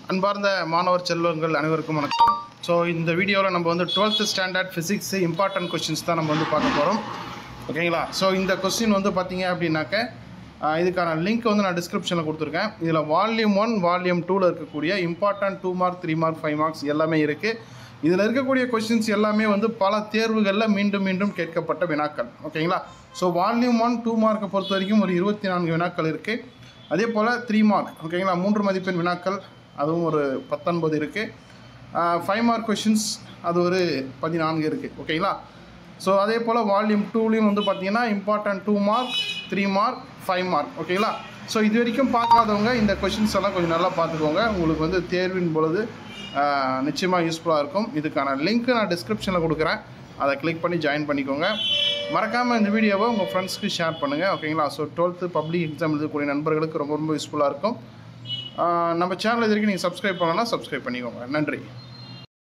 அன்பார்ந்த மாணவர் செல்வங்கள் அனைவருக்கும் வணக்கம் ஸோ இந்த வீடியோவில் நம்ம வந்து twelfth standard physics important questions தான் நம்ம வந்து பார்க்க போகிறோம் ஓகேங்களா ஸோ இந்த கொஸ்டின் வந்து பார்த்தீங்க அப்படின்னாக்க ஆஹ், இதுக்கான லிங்க் வந்து நான் டிஸ்கிரிப்ஷனில் கொடுத்துருக்கேன் இதில் வால்யூம் ஒன் வால்யூம் டூவில் இருக்கக்கூடிய important two mark three mark five marks எல்லாமே இருக்குது இதில் இருக்கக்கூடிய கொஷின்ஸ் எல்லாமே வந்து பல தேர்வுகளில் மீண்டும் மீண்டும் கேட்கப்பட்ட வினாக்கள் ஓகேங்களா ஸோ வால்யூம் ஒன் டூ மார்க்கை பொறுத்த வரைக்கும் ஒரு இருபத்தி நான்கு வினாக்கள் இருக்குது அதே போல் த்ரீ மார்க் ஓகேங்களா மூன்று மதிப்பெண் வினாக்கள் அதுவும் ஒரு பத்தொன்பது இருக்குது ஃபைவ் மார்க் கொஷின்ஸ் அது ஒரு பதினான்கு இருக்குது ஓகேங்களா ஸோ அதே போல் வால்யூம் டூலேயும் வந்து பார்த்தீங்கன்னா important two mark three mark five mark ஓகேங்களா ஸோ இது வரைக்கும் பார்க்காதவங்க இந்த கொஷின்ஸ் எல்லாம் கொஞ்சம் நல்லா பார்த்துக்கோங்க உங்களுக்கு வந்து தேர்வின் பொழுது நிச்சயமாக யூஸ்ஃபுல்லாக இருக்கும் இதுக்கான லிங்க் நான் டிஸ்கிரிப்ஷனில் கொடுக்குறேன் அதை கிளிக் பண்ணி ஜாயின் பண்ணிக்கோங்க மறக்காமல் இந்த வீடியோவை உங்கள் ஃப்ரெண்ட்ஸ்க்கு ஷேர் பண்ணுங்கள் ஓகேங்களா ஸோ டுவெல்த்து பப்ளிக் எக்ஸாம் எழுதக்கூடிய நண்பர்களுக்கு ரொம்ப ரொம்ப யூஸ்ஃபுல்லாக இருக்கும் ஆஹ் நம்ம சேனல் இது வரைக்கும் நீங்கள் சப்ஸ்கிரைப் பண்ணலன்னா சப்ஸ்கிரைப் பண்ணிக்கோங்க நன்றி